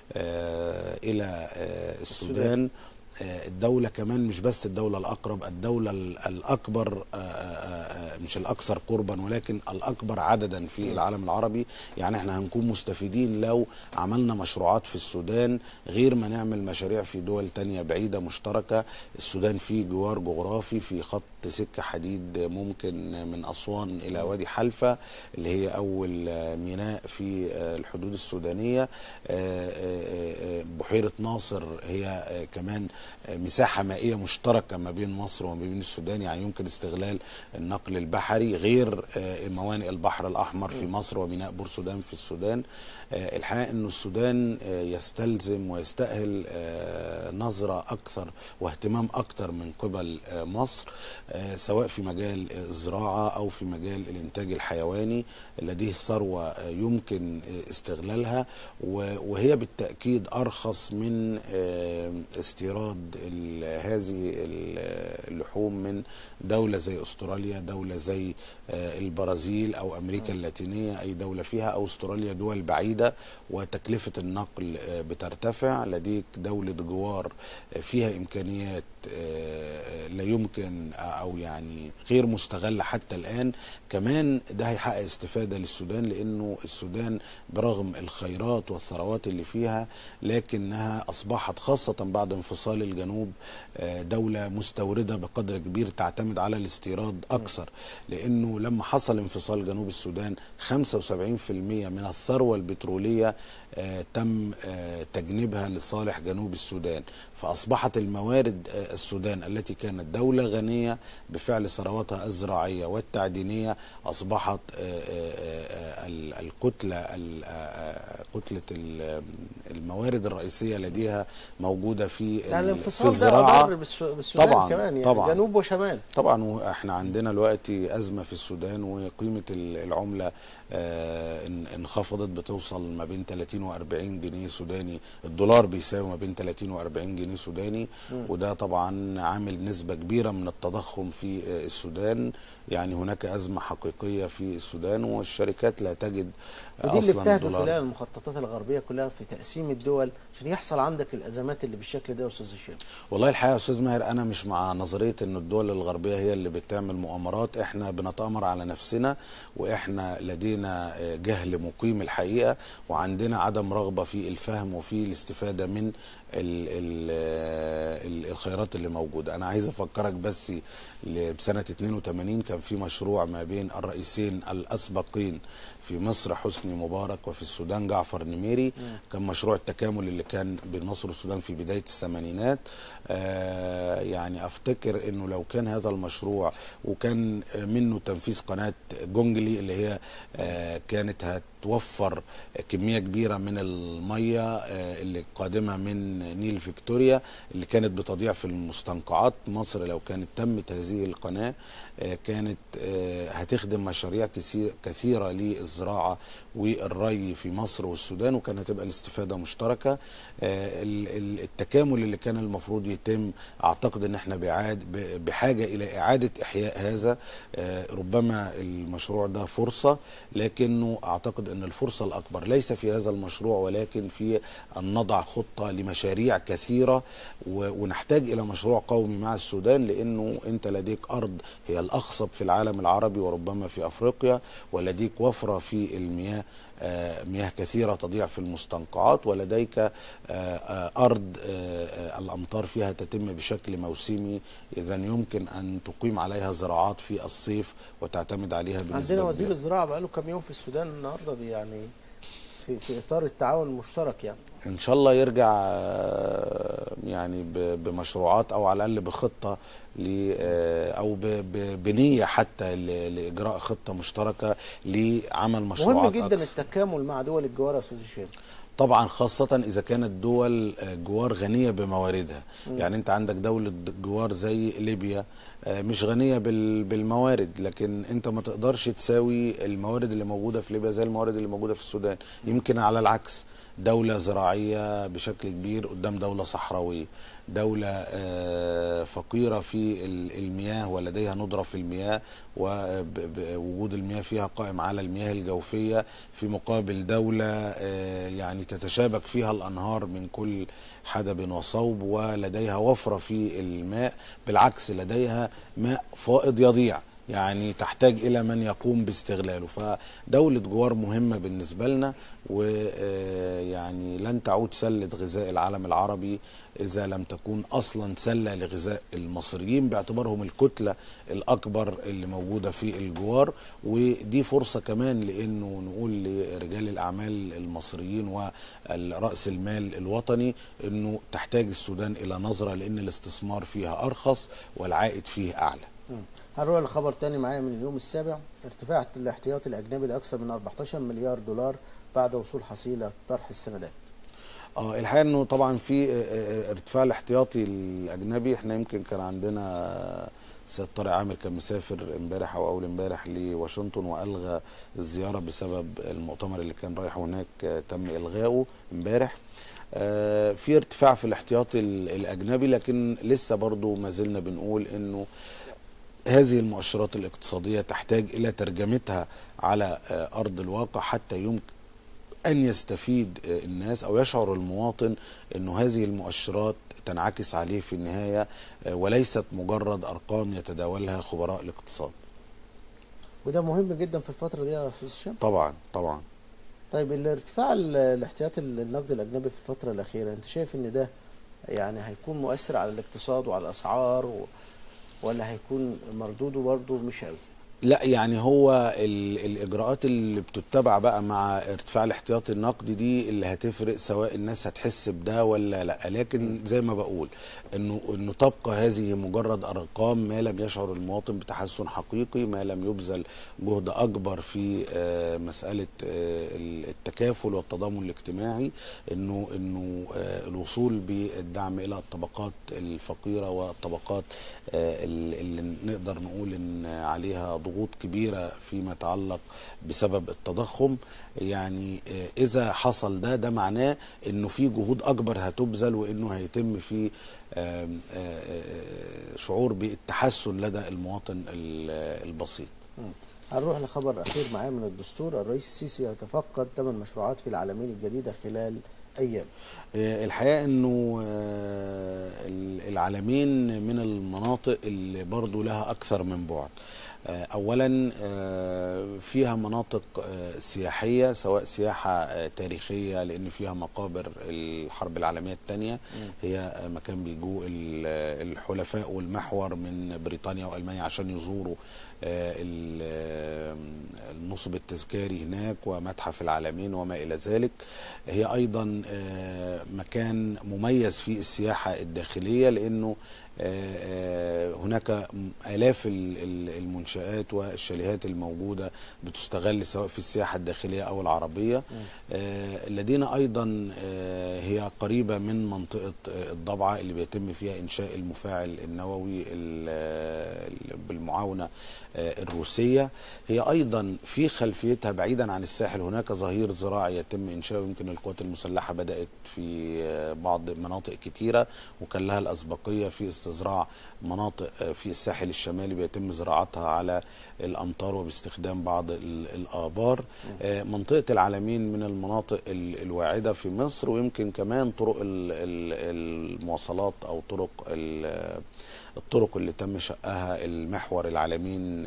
آه، الى آه، السودان آه، الدولة كمان مش بس الدولة الأقرب الدولة ال- الأكبر آه، آه، آه، مش الأكثر قربا ولكن الأكبر عددا في العالم العربي يعني احنا هنكون مستفيدين لو عملنا مشروعات في السودان غير ما نعمل مشاريع في دول تانية بعيدة مشتركة السودان فيه جوار جغرافي في خط سكة حديد ممكن من أسوان إلى وادي حلفا اللي هي أول آه، ميناء في آه، الحدود السودانية آه، آه، آه، بحيرة ناصر هي آه، كمان آه، مساحة مائية مشتركة ما بين مصر وما بين السودان يعني يمكن استغلال النقل البحري غير آه، موانئ البحر الأحمر في مصر وميناء بورسودان في السودان آه، الحقيقة أن السودان آه، يستلزم ويستأهل آه، نظرة أكثر واهتمام أكثر من قبل آه، مصر آه، سواء في مجال الزراعة أو في مجال الإنتاج الحيواني لديه ثروة آه، يمكن آه، استغلالها و- وهي بالتأكيد أرخص من آه، استيراد ال- هذه ال- اللحوم من دولة زي أستراليا دولة زي آه، البرازيل أو أمريكا اللاتينية أي دولة فيها أو أستراليا دول بعيدة وتكلفة النقل آه، بترتفع لديك دولة جوار آه، فيها إمكانيات آه، لا يمكن أو يعني غير مستغلة حتى الآن كمان ده هيحقق استفادة للسودان لأنه السودان برغم الخيرات والثروات اللي فيها لكنها أصبحت خاصة بعد انفصال الجنوب آه، دولة مستوردة بقدر كبير تعتمد على الاستيراد أكثر لأنه لما حصل انفصال جنوب السودان 75% من الثروة البترولية آه، تم آه، تجنيبها لصالح جنوب السودان فأصبحت الموارد آه، السودان التي كانت دولة غنية بفعل ثرواتها الزراعية والتعدينية أصبحت آه، آه، آه، ال- الكتلة ال- آه، آه، كتلة ال- الموارد الرئيسية لديها موجودة في يعني ال- الانفصال في ده الزراعة أضر بالس- بالسودان طبعاً، كمان يعني طبعاً. جنوب وشمال طبعا واحنا عندنا دلوقتي ازمه في السودان وقيمه ال- العمله آه، ان- انخفضت بتوصل ما بين 30 و40 جنيه سوداني الدولار بيساوي ما بين 30 و40 جنيه سوداني وده طبعا عامل نسبه كبيره من التضخم في آه، السودان يعني هناك ازمه حقيقيه في السودان والشركات لا تجد آه، ودي اللي اصلا بتهدف دولار اليها المخططات الغربيه كلها في تاسيس تقسيم الدول عشان يحصل عندك الازمات اللي بالشكل ده يا استاذ هشام والله الحقيقه يا استاذ ماهر انا مش مع نظريه ان الدول الغربيه هي اللي بتعمل مؤامرات احنا بنتامر على نفسنا واحنا لدينا آه، جهل مقيم الحقيقه وعندنا عدم رغبه في الفهم وفي الاستفاده من ال ال ال الخيارات اللي موجوده انا عايز افكرك بس ل- بسنه 82 كان في مشروع ما بين الرئيسين الاسبقين في مصر حسني مبارك وفي السودان جعفر نميري كان مشروع التكامل اللي كان بين مصر والسودان في بدايه الثمانينات آه يعني افتكر انه لو كان هذا المشروع وكان منه تنفيذ قناه جونجلي اللي هي آه كانت هتوفر كميه كبيره من الميه آه اللي قادمه من نيل فيكتوريا اللي كانت بتضيع في المستنقعات مصر لو كانت تمت هذه القناه آه كانت آه هتخدم مشاريع كثير- كثيره للزراعه والري في مصر والسودان وكانت هتبقى الاستفاده مشتركه آه، ال- ال- التكامل اللي كان المفروض يتم اعتقد ان احنا بعاد ب- بحاجه الى اعاده احياء هذا آه، ربما المشروع ده فرصه لكنه اعتقد ان الفرصه الاكبر ليس في هذا المشروع ولكن في ان نضع خطه لمشاريع كثيره و- ونحتاج الى مشروع قومي مع السودان لانه انت لديك ارض هي الاخصب في العالم العربي وربما في افريقيا ولديك وفره في المياه آه، مياه كثيرة تضيع في المستنقعات ولديك آه، آه، أرض آه، آه، الأمطار فيها تتم بشكل موسمي إذا يمكن أن تقيم عليها زراعات في الصيف وتعتمد عليها بنسبة عندنا وزير كبيرة. الزراعه بقاله كام يوم في السودان النهارده بي- يعني في في اطار التعاون المشترك يعني إن شاء الله يرجع آه، يعني ب- بمشروعات أو على الأقل بخطة ل آه، أو ب- ب- بنية حتى ل- لإجراء خطة مشتركة لعمل مهم مشروعات جدا أكثر. التكامل مع دول الجوار يا استاذ هشام طبعا خاصة إذا كانت دول آه، جوار غنية بمواردها يعني أنت عندك دولة جوار زي ليبيا آه، مش غنية بال- بالموارد لكن أنت ما تقدرش تساوي الموارد اللي موجودة في ليبيا زي الموارد اللي موجودة في السودان يمكن على العكس دولة زراعية بشكل كبير قدام دولة صحراوية دولة آه، فقيرة في ال- المياه ولديها ندرة في المياه ووجود المياه فيها قائم على المياه الجوفية في مقابل دولة آه، يعني تتشابك فيها الأنهار من كل حدب وصوب ولديها وفرة في الماء بالعكس لديها ماء فائض يضيع يعني تحتاج إلى من يقوم باستغلاله فدولة جوار مهمة بالنسبة لنا ويعني لن تعود سلة غذاء العالم العربي إذا لم تكون أصلا سلة لغذاء المصريين باعتبارهم الكتلة الأكبر اللي موجودة في الجوار ودي فرصة كمان لأنه نقول لرجال الأعمال المصريين ورأس المال الوطني أنه تحتاج السودان إلى نظرة لأن الاستثمار فيها أرخص والعائد فيه أعلى مم. هنروح لخبر تاني معايا من اليوم السابع ارتفاع الاحتياطي الاجنبي لاكثر من 14 مليار دولار بعد وصول حصيله طرح السندات اه الحقيقه انه طبعا في آه، آه، ارتفاع الاحتياطي الاجنبي احنا يمكن كان عندنا سيد طارق عامر كان مسافر امبارح او اول امبارح لواشنطن والغى الزياره بسبب المؤتمر اللي كان رايح هناك آه، تم الغائه امبارح آه، في ارتفاع في الاحتياطي ال- الاجنبي لكن لسه برضو ما زلنا بنقول انه هذه المؤشرات الاقتصاديه تحتاج الى ترجمتها على آه، ارض الواقع حتى يمكن ان يستفيد آه، الناس او يشعر المواطن انه هذه المؤشرات تنعكس عليه في النهايه آه، وليست مجرد ارقام يتداولها خبراء الاقتصاد. وده مهم جدا في الفتره دي يا استاذ هشام طبعا طبعا طيب الارتفاع ال- الاحتياطي النقد الاجنبي في الفتره الاخيره انت شايف ان ده يعني هيكون مؤثر على الاقتصاد وعلى الاسعار و... ولا هيكون مردوده برضه مش قوي لا يعني هو ال- الاجراءات اللي بتتبع بقى مع ارتفاع الاحتياطي النقدي دي اللي هتفرق سواء الناس هتحس بده ولا لا لكن زي ما بقول انه انه تبقى هذه مجرد ارقام ما لم يشعر المواطن بتحسن حقيقي ما لم يبذل جهد اكبر في آه، مساله آه، التكافل والتضامن الاجتماعي انه انه آه، الوصول بالدعم الى الطبقات الفقيره والطبقات آه، اللي نقدر نقول ان عليها ضغوط كبيره فيما يتعلق بسبب التضخم يعني آه، اذا حصل ده ده معناه انه في جهود اكبر هتبذل وانه هيتم في آم، آه، آه، شعور بالتحسن لدى المواطن ال- البسيط هنروح لخبر اخير معايا من الدستور الرئيس السيسي يتفقد ثمان مشروعات في العالمين الجديده خلال ايام آه، الحقيقه انه آه، ال- العالمين من المناطق اللي برضو لها اكثر من بعد آه، اولا آه، فيها مناطق آه، سياحيه سواء سياحه آه، تاريخيه لان فيها مقابر الحرب العالميه الثانيه هي آه، مكان بيجوا ال- الحلفاء والمحور من بريطانيا والمانيا عشان يزوروا آه، ال- آه، النصب التذكاري هناك ومتحف العالمين وما الى ذلك هي ايضا آه، مكان مميز في السياحه الداخليه لانه آه، آه، هناك الاف ال- ال- المنشات والشاليهات الموجوده بتستغل سواء في السياحه الداخليه او العربيه آه، لدينا ايضا آه، هي قريبه من منطقه آه، الضبعه اللي بيتم فيها انشاء المفاعل النووي ال- ال- بالمعاونه آه، الروسيه هي ايضا في خلفيتها بعيدا عن الساحل هناك ظهير زراعي يتم انشاؤه يمكن القوات المسلحه بدات في آه، بعض مناطق كتيره وكان لها الاسبقيه في استصراع مناطق آه، في الساحل الشمالي بيتم زراعتها على الامطار وباستخدام بعض ال- الابار آه، منطقه العالمين من المناطق ال- الواعده في مصر ويمكن كمان طرق ال- ال- المواصلات او طرق ال- الطرق اللي تم شقها المحور العالمين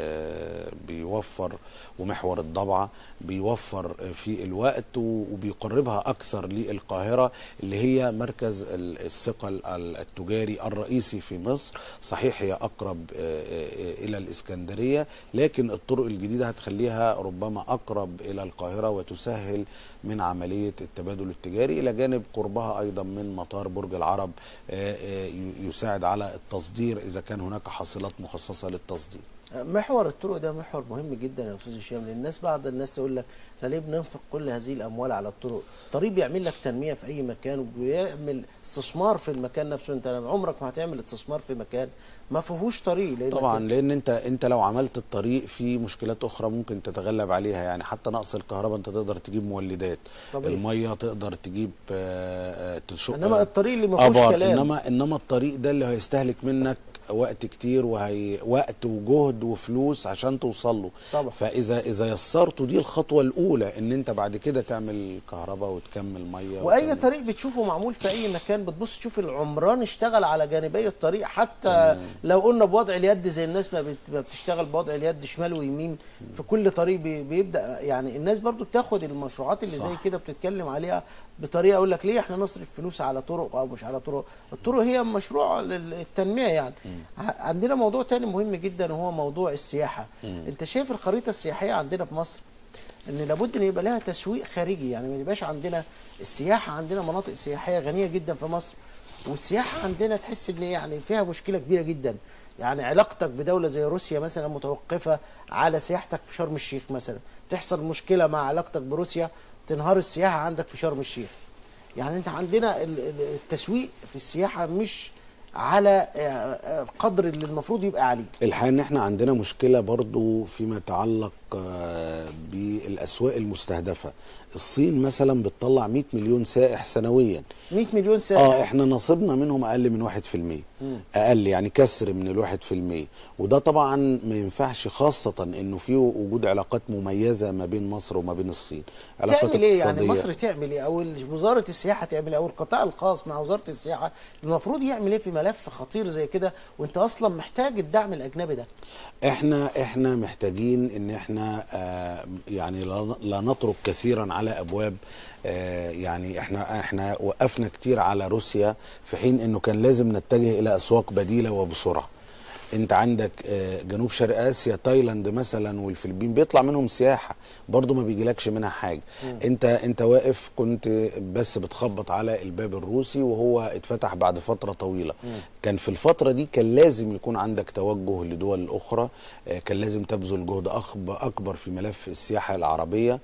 آه، بيوفر ومحور الضبعة بيوفر آه، في الوقت و- وبيقربها أكثر للقاهرة اللي هي مركز ال- الثقل ال- التجاري الرئيسي في مصر صحيح هي أقرب آه، آه، إلى الإسكندرية لكن الطرق الجديدة هتخليها ربما أقرب إلى القاهرة وتسهل من عملية التبادل التجاري إلى جانب قربها أيضا من مطار برج العرب آه، آه، ي- يساعد على التصدير إذا كان هناك حاصلات مخصصة للتصدير محور الطرق ده محور مهم جدا يا استاذ هشام لان الناس بعض الناس يقول لك احنا ليه بننفق كل هذه الاموال على الطرق؟ الطريق بيعمل لك تنميه في اي مكان وبيعمل استثمار في المكان نفسه انت عمرك ما هتعمل استثمار في مكان ما فيهوش طريق لان طبعا لان انت انت لو عملت الطريق في مشكلات اخرى ممكن تتغلب عليها يعني حتى نقص الكهرباء انت تقدر تجيب مولدات طبيعي. الميه تقدر تجيب آه، آه، تشق انما الطريق اللي ما فيهوش ابار كلام انما انما الطريق ده اللي هيستهلك منك وقت كتير وهي وقت وجهد وفلوس عشان توصل له طبعا. فاذا اذا يسرته دي الخطوه الاولى ان انت بعد كده تعمل كهرباء وتكمل ميه واي وتعمل- طريق بتشوفه معمول في اي مكان بتبص تشوف العمران اشتغل على جانبي الطريق حتى لو قلنا بوضع اليد زي الناس ما بت- ما بتشتغل بوضع اليد شمال ويمين في كل طريق بي- بيبدا يعني الناس برضو بتاخد المشروعات اللي زي صح. كده بتتكلم عليها بطريقه يقول لك ليه احنا نصرف فلوس على طرق او مش على طرق الطرق هي مشروع للتنميه يعني ع- عندنا موضوع تاني مهم جدا وهو موضوع السياحه انت شايف الخريطه السياحيه عندنا في مصر ان لابد ان يبقى لها تسويق خارجي يعني ما يبقاش عندنا السياحه عندنا مناطق سياحيه غنيه جدا في مصر والسياحه عندنا تحس ان يعني فيها مشكله كبيره جدا يعني علاقتك بدوله زي روسيا مثلا متوقفه على سياحتك في شرم الشيخ مثلا تحصل مشكله مع علاقتك بروسيا تنهار السياحه عندك في شرم الشيخ يعني انت عندنا ال- ال- التسويق في السياحه مش على آه، آه، القدر اللي المفروض يبقى عليه الحقيقه ان احنا عندنا مشكله برضو فيما يتعلق آه، بالاسواق المستهدفه الصين مثلا بتطلع 100 مليون سائح سنويا 100 مليون سائح اه احنا نصيبنا منهم اقل من 1% اقل يعني كسر من الواحد في المية وده طبعا ما ينفعش خاصة انه في وجود علاقات مميزة ما بين مصر وما بين الصين علاقات تعمل ايه يعني اقتصادية. مصر تعمل ايه او ال- وزاره السياحه تعمل ايه او القطاع الخاص مع وزاره السياحه المفروض يعمل ايه في ملف خطير زي كده وانت اصلا محتاج الدعم الاجنبي ده احنا احنا محتاجين ان احنا آه يعني لا لا نترك كثيرا على ابواب آه يعني احنا احنا وقفنا كتير على روسيا في حين انه كان لازم نتجه الى اسواق بديله وبسرعه انت عندك آه، جنوب شرق اسيا تايلاند مثلا والفلبين بيطلع منهم سياحه برضو ما بيجيلكش منها حاجه انت انت واقف كنت بس بتخبط على الباب الروسي وهو اتفتح بعد فتره طويله كان في الفتره دي كان لازم يكون عندك توجه لدول الاخرى آه، كان لازم تبذل جهد أخب- اكبر في ملف السياحه العربيه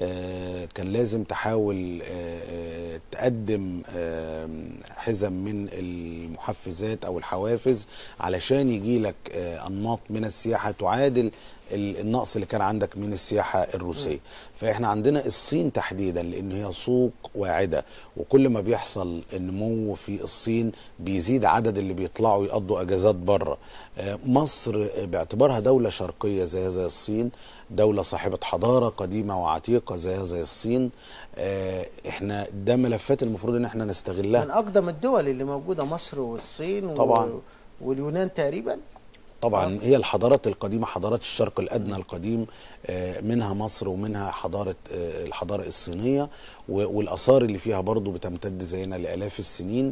آه، كان لازم تحاول آه، آه، تقدم آه، حزم من المحفزات او الحوافز علشان يجي لك انماط من السياحه تعادل ال- النقص اللي كان عندك من السياحه الروسيه فاحنا عندنا الصين تحديدا لان هي سوق واعده وكل ما بيحصل النمو في الصين بيزيد عدد اللي بيطلعوا يقضوا اجازات بره آه، مصر آه، باعتبارها دوله شرقيه زي زي الصين دولة صاحبة حضارة قديمة وعتيقة زيها زي الصين آه، احنا ده ملفات المفروض ان احنا نستغلها من اقدم الدول اللي موجوده مصر والصين و- طبعاً. واليونان تقريبا طبعا هي الحضارات القديمة حضارات الشرق الأدنى القديم آه، منها مصر ومنها حضارة آه، الحضارة الصينية و- والآثار اللي فيها برضو بتمتد زينا لآلاف السنين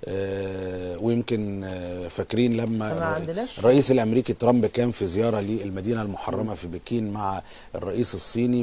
آه، ويمكن آه، فاكرين لما ما الر- عندناش- الرئيس الأمريكي ترامب كان في زيارة للمدينة المحرمة في بكين مع الرئيس الصيني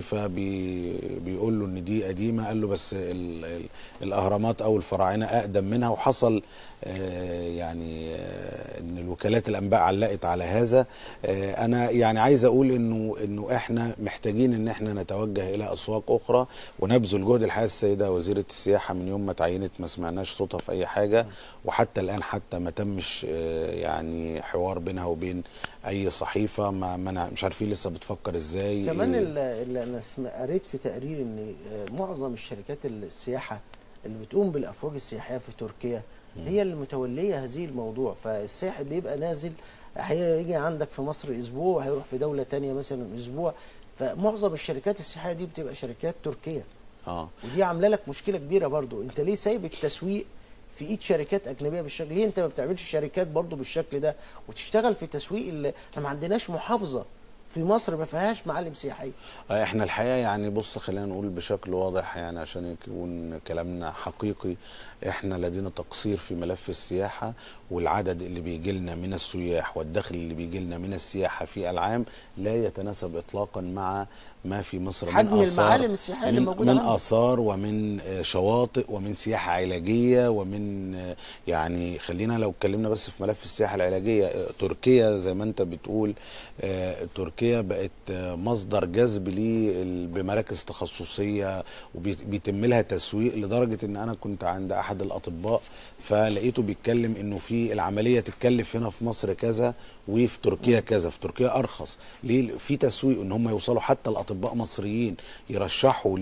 فبيقول له إن دي قديمة قال له بس ال- ال- الأهرامات أو الفراعنة أقدم منها وحصل آه، يعني آه، ان الوكالات الانباء علقت على هذا آه، انا يعني عايز اقول انه انه احنا محتاجين ان احنا نتوجه الى اسواق اخرى ونبذل جهد الحقيقه السيده وزيره السياحه من يوم ما تعينت ما سمعناش صوتها في اي حاجه وحتى الان حتى ما تمش آه، يعني حوار بينها وبين اي صحيفه ما ما أنا- مش عارفين لسه بتفكر ازاي كمان إيه. ال- اللي انا سم- قريت في تقرير ان آه، معظم الشركات السياحه اللي بتقوم بالافواج السياحيه في تركيا هي اللي متوليه هذه الموضوع فالسائح بيبقى نازل هيجي عندك في مصر اسبوع هيروح في دوله تانية مثلا اسبوع فمعظم الشركات السياحيه دي بتبقى شركات تركيه اه ودي عامله لك مشكله كبيره برضو انت ليه سايب التسويق في ايد شركات اجنبيه بالشكل ليه انت ما بتعملش شركات برضو بالشكل ده وتشتغل في تسويق ال- احنا ما عندناش محافظه في مصر ما فيهاش معالم سياحيه آه، احنا الحقيقه يعني بص خلينا نقول بشكل واضح يعني عشان يكون كلامنا حقيقي احنا لدينا تقصير في ملف السياحه والعدد اللي بيجي لنا من السياح والدخل اللي بيجي لنا من السياحه في العام لا يتناسب اطلاقا مع ما في مصر من حجم آثار المعالم السياحية اللي من, موجودة من عندك. اثار ومن آه، شواطئ ومن سياحه علاجيه ومن آه، يعني خلينا لو اتكلمنا بس في ملف السياحه العلاجيه آه، تركيا زي ما انت بتقول آه، تركيا بقت آه، مصدر جذب ليه بمراكز تخصصيه وبيتم لها تسويق لدرجه ان انا كنت عند احد الاطباء فلقيته بيتكلم انه في العمليه تتكلف هنا في مصر كذا وفي تركيا كذا في تركيا ارخص ليه في تسويق ان هم يوصلوا حتى الاطباء مصريين يرشحوا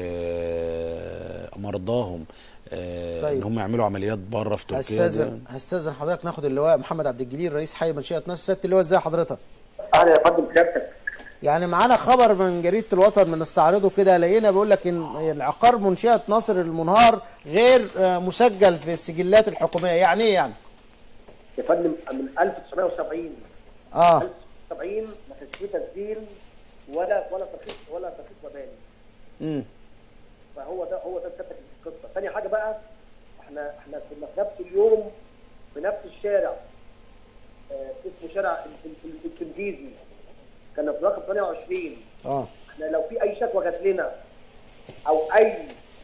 لمرضاهم طيب. طيب. ان هم يعملوا عمليات بره في تركيا هستاذن هستاذن حضرتك ناخد اللواء محمد عبد الجليل رئيس حي منشئه نصر سياده اللواء ازي حضرتك اهلا يا فندم سيادتك يعني معانا خبر من جريده الوطن بنستعرضه كده لقينا بيقول لك ان العقار منشئه ناصر المنهار غير آه، مسجل في السجلات الحكوميه يعني ايه يعني يا فندم من 1970 اه 1970 ما كانش فيه تسجيل ولا ولا ترخيص ولا ترخيص مباني امم فهو ده هو ده سبب القصه ثاني حاجه بقى احنا احنا كنا في نفس اليوم في نفس الشارع آه اسمه شارع ال- ال- ال- التنجيزي كان في رقم 28 اه احنا لو في اي شكوى جات لنا او اي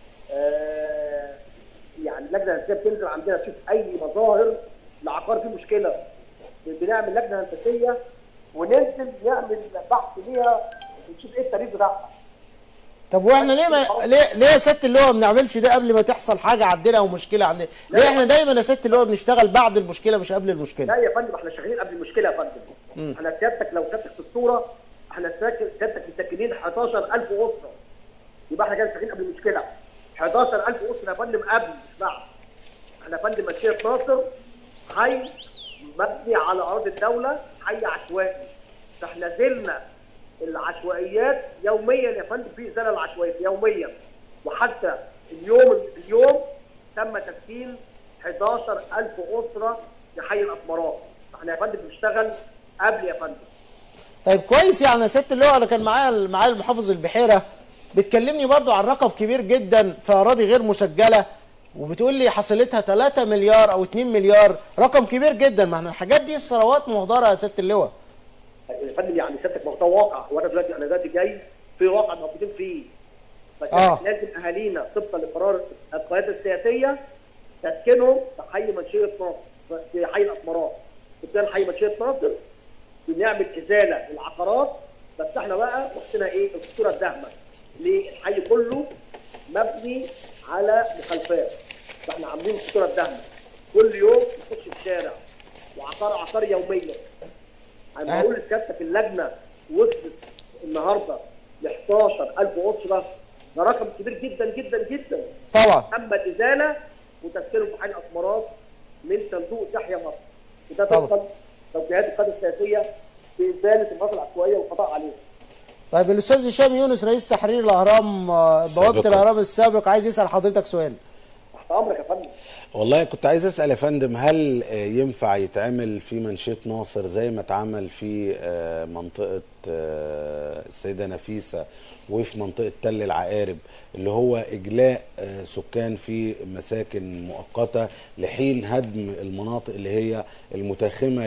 آه يعني لجنه هندسيه بتنزل عندنا تشوف اي مظاهر لعقار فيه مشكله بنعمل لجنه هندسيه وننزل نعمل بحث ليها ونشوف ايه التاريخ بتاعها طب واحنا ليه ما ليه ليه يا سياده اللواء ما بنعملش ده قبل ما تحصل حاجه عندنا او مشكله عندنا ليه احنا دايما يا سياده اللواء بنشتغل بعد المشكله مش قبل المشكله لا يا فندم احنا شغالين قبل المشكله يا فندم احنا سيادتك لو سيادتك في الصوره احنا ساكن سيادتك مسكنين 11000 اسره يبقى احنا كده شغالين قبل المشكله 11000 اسره يا فندم قبل مش بعد احنا يا فندم منشيه ناصر حي مبني على ارض الدوله حي عشوائي فاحنا زلنا العشوائيات يوميا يا فندم في ازاله العشوائيات يوميا وحتى اليوم اليوم تم تسكين 11000 اسره في حي الاسمرات احنا يا فندم بنشتغل قبل يا فندم طيب كويس يعني يا سياده اللواء انا كان معايا معايا المحافظ البحيره بتكلمني برضو عن رقم كبير جدا في اراضي غير مسجله وبتقول لي حصيلتها 3 مليار او 2 مليار رقم كبير جدا ما احنا الحاجات دي الثروات مهدره يا سياده اللواء يا فندم يعني سيادتك ما هو ده واقع وانا دلوقتي انا دلوقتي جاي في واقع موجودين فيه فكان آه. لازم اهالينا طبقا لقرار القياده السياسيه تسكنهم في حي منشيه ناصر في حي الاسمرات بالتالي حي منشيه ناصر بنعمل ازاله للعقارات بس احنا بقى وقتنا ايه الخطوره الداهمه ليه الحي كله مبني على مخالفات فاحنا عاملين الخطوره الداهمه كل يوم نخش الشارع وعقار عقار يوميا انا أه. بقول لسيادتك اللجنه وصلت النهارده ل 11000 اسره ده رقم كبير جدا جدا جدا طبعا تم الازاله وتسكينهم في حي الاسمرات من صندوق تحيا مصر وده طبعا. طبقا توجيهات القياده السياسيه في ازاله المناطق العشوائيه والقضاء عليها طيب الاستاذ هشام يونس رئيس تحرير الاهرام آه، بوابه سابقاً. الاهرام السابق عايز يسال حضرتك سؤال تحت امرك يا فندم والله كنت عايز اسال يا فندم هل آه، ينفع يتعمل في منشيه ناصر زي ما اتعمل في آه، منطقه آه، السيده نفيسه وفي منطقه تل العقارب اللي هو اجلاء آه، سكان في مساكن مؤقته لحين هدم المناطق اللي هي المتاخمه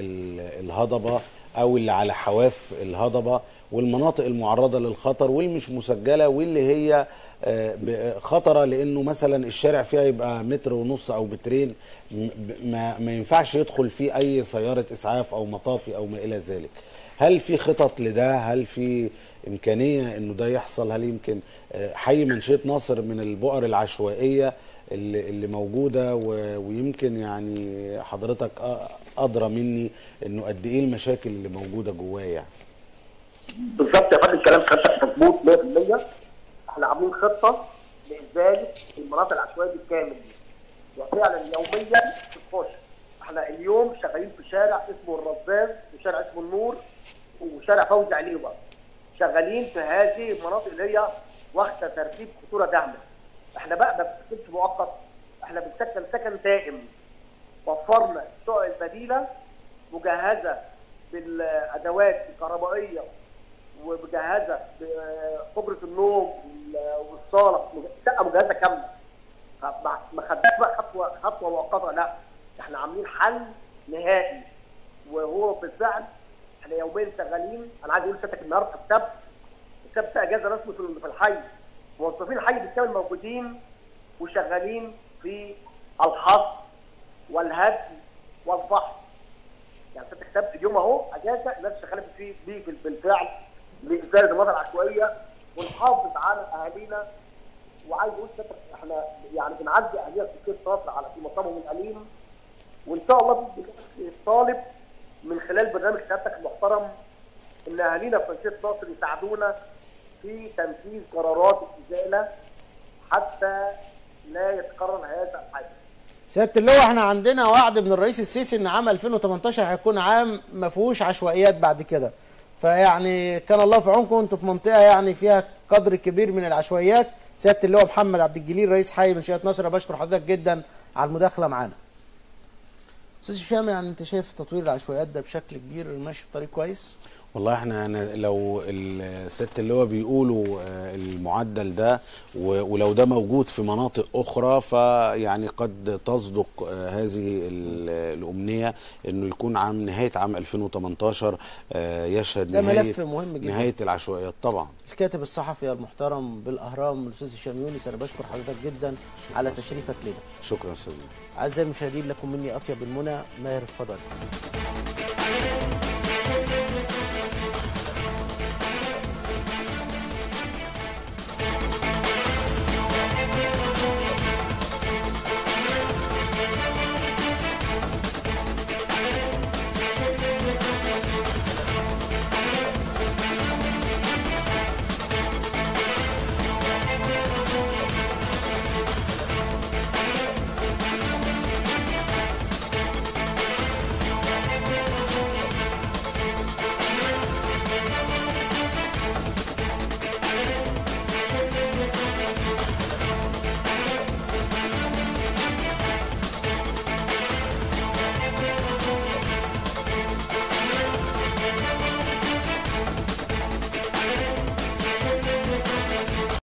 للهضبه او اللي على حواف الهضبه والمناطق المعرضه للخطر واللي مش مسجله واللي هي آه، ب- خطره لانه مثلا الشارع فيها يبقى متر ونص او مترين م- ب- ما, ما ينفعش يدخل فيه اي سياره اسعاف او مطافي او ما الى ذلك هل في خطط لده هل في امكانيه انه ده يحصل هل يمكن آه، حي منشيه ناصر من البؤر العشوائيه اللي, اللي موجوده و- ويمكن يعني حضرتك أ- ادرى مني انه قد ايه المشاكل اللي موجوده جواه يعني بالظبط يا فندم كلام حضرتك مظبوط 100% احنا عاملين خطه لازاله المناطق العشوائيه بالكامل دي وفعلا يوميا بتخش احنا اليوم شغالين في شارع اسمه الرزاز وشارع اسمه النور وشارع فوزي عليوبه شغالين في هذه المناطق اللي هي واخده ترتيب خطوره داهمه احنا بقى ما بنسكنش مؤقت احنا بنسكن سكن دائم وفرنا الشقق البديله مجهزه بالادوات الكهربائيه ومجهزه بخبره النوم وال- والصاله شقه مجهزه كامله ما ما خدناش بقى خطوه خطوه مؤقته لا احنا عاملين حل نهائي وهو بالفعل احنا يوميا شغالين انا عايز اقول لسيادتك النهارده السبت السبت اجازه رسمي في في الحي موظفين الحي بالكامل موجودين وشغالين في الحصر والهدم والفحص يعني ست كتاب اليوم اهو اجازه الناس شغاله فيه بيه بال- بالفعل لازاله المناطق العشوائيه ونحافظ على اهالينا وعايز اقول لك احنا يعني بنعزي اهالينا في كيس ناصر على في مصابهم الاليم وان شاء الله باذن الله طالب من خلال برنامج سيادتك المحترم ان اهالينا في منشيه ناصر يساعدونا في تنفيذ قرارات الازاله حتى لا يتكرر هذا الحدث. سياده اللواء احنا عندنا وعد من الرئيس السيسي ان عام 2018 هيكون عام ما فيهوش عشوائيات بعد كده فيعني كان الله في عونكم انتوا في منطقه يعني فيها قدر كبير من العشوائيات سياده اللواء محمد عبد الجليل رئيس حي منشئه نصر بشكر حضرتك جدا على المداخله معانا استاذ هشام يعني انت شايف تطوير العشوائيات ده بشكل كبير ماشي بطريق كويس والله احنا أنا لو الست اللي هو بيقولوا آه، المعدل ده و- ولو ده موجود في مناطق اخرى فيعني قد تصدق آه، هذه ال- الامنيه انه يكون عام نهايه عام 2018 آه، يشهد ده نهايه ملف مهم جدا. نهايه العشوائيات طبعا الكاتب الصحفي المحترم بالاهرام الاستاذ هشام يونس انا بشكر حضرتك جدا على تشريفك لنا شكرا استاذ اعزائي المشاهدين لكم مني اطيب المنى ماهر الفضل